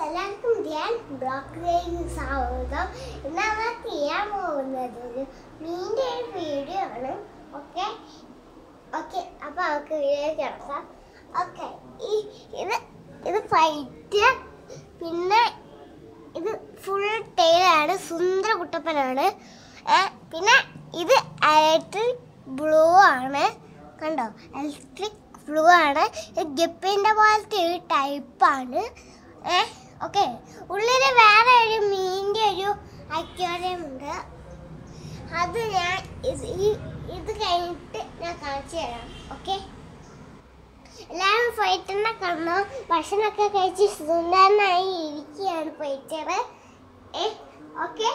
എല്ലാവർക്കും ഞാൻ ബ്ലോക്കിലേക്ക് സ്വാഗതം ഇന്ന് നമ്മൾ ചെയ്യാൻ പോകുന്നത് ഒരു മീൻ്റെ ഒരു വീഡിയോ ആണ് ഓക്കെ ഓക്കെ അപ്പൊ നമുക്ക് വീഡിയോ കിടക്കാം ഓക്കെ ഈ ഇത് ഇത് ഫൈറ്റ് പിന്നെ ഇത് ഫുൾ ടെയിലാണ് സുന്ദര കുട്ടപ്പനാണ് ഏ, പിന്നെ ഇത് ഇലക്ട്രിക് ബ്ലൂ ആണ് കണ്ടോ ഇലക്ട്രിക് ബ്ലൂ ആണ് ഇത് ഗപ്പിൻ്റെ പോലത്തെ ഒരു ടൈപ്പാണ് ഏ ഓക്കെ ഉള്ളിൽ വേറെ ഒരു മീനിൻ്റെ ഒരു അക്വേറിയം ഉണ്ട് അത് ഞാൻ ഇത് ഈ ഇത് കഴിഞ്ഞിട്ട് ഞാൻ കാണിച്ചു തരാം ഓക്കെ എല്ലാവരും ഫൈറ്ററിനെ കാണണം ഭക്ഷണമൊക്കെ കഴിച്ച് സുന്ദരനായി ഇരിക്കുകയാണ് ഫൈറ്റർ ഏ ഓക്കെ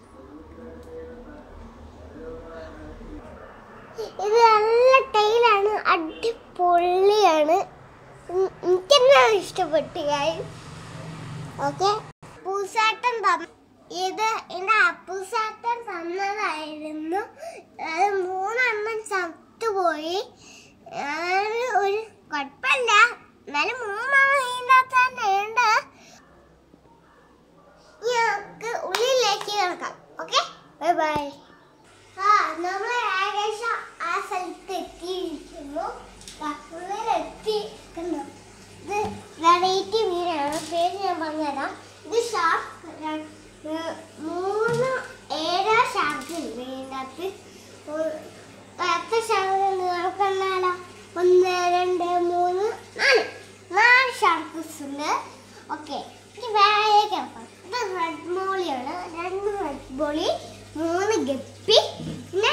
ഇത് നല്ല ടൈലാണ് അടിപൊളിയാണ് ഉം, എനിക്കെന്നെ ഇഷ്ടപ്പെട്ടു കാര്യം ഓക്കെ പൂസാട്ടം തന്ന ഇത് എൻ്റെ അപ്പൂസാട്ടം തന്നതായിരുന്നു അത് മൂന്നെണ്ണം ചത്തുപോയി അത് ഒരു കുഴപ്പമില്ല എന്നാലും മൂന്നെണ്ണം ഇതിൻ്റെ അകത്ത് തന്നെ ഉണ്ട് ഇനി നമുക്ക് ഉള്ളിലേക്ക് കിടക്കാം ഓക്കെ ബൈ ബൈ ആ നമ്മൾ ഏകദേശം ആ സ്ഥലത്ത് എത്തിയിരിക്കുന്നു ദാ ഉള്ളിലെത്തി കണ്ടോ ഇത് വെറൈറ്റി മീനാണ് പേര് ഞാൻ പറഞ്ഞുതരാം ഇത് ഷാർക്ക് മൂന്ന് ഏഴോ ഷാർക്ക് ഉണ്ട് ഇതിൻ്റെ അകത്ത് ഒരു- എത്ര ഷാർക്ക് ഉണ്ട് നോക്കണല്ലോ ഒന്ന് രണ്ട് മൂന്ന് നാല് നാല് ഷാർക്ക്സ് ഉണ്ട് ഓക്കെ ഇനി വേറെ കിടക്കാം ഇത് റെഡ് മോളിയാണ് രണ്ട് റെഡ് മോളി മൂന്ന് ഗപ്പി പിന്നെ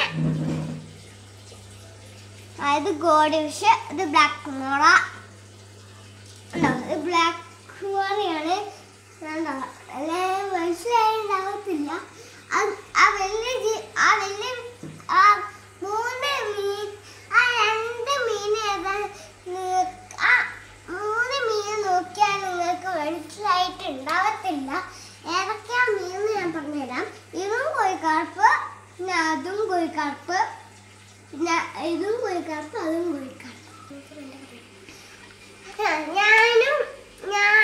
ആ, ഇത് ഗോഡ് ഫിഷ് ഇത് ബ്ലാക്ക് മോള ഉണ്ടോ ഇത് ബ്ലാക്ക് മോളയാണ് കണ്ടോ അല്ലേ മനസ്സിലായിട്ടുണ്ടാവത്തില്ല അത് ആ വലിയ ജീ- ആ വലിയ ആ മൂന്ന് മീൻ ആ രണ്ട് മീൻ ഏതാ നി- ആ മൂന്ന് മീൻ നോക്കിയാൽ നിങ്ങൾക്ക് മനസ്സിലായിട്ട് ഉണ്ടാവത്തില്ല ഏതൊക്കെയാ മീൻ ഞാൻ പറഞ്ഞുതരാം ഇതും കോഴിക്കാർപ്പ് പിന്നെ അതും കോഴിക്കാർപ്പ് പിന്നെ ഇതും കോഴിക്കാർപ്പ് അതും കോഴിക്കാർപ്പ് ആ, ഞാനും ഞാൻ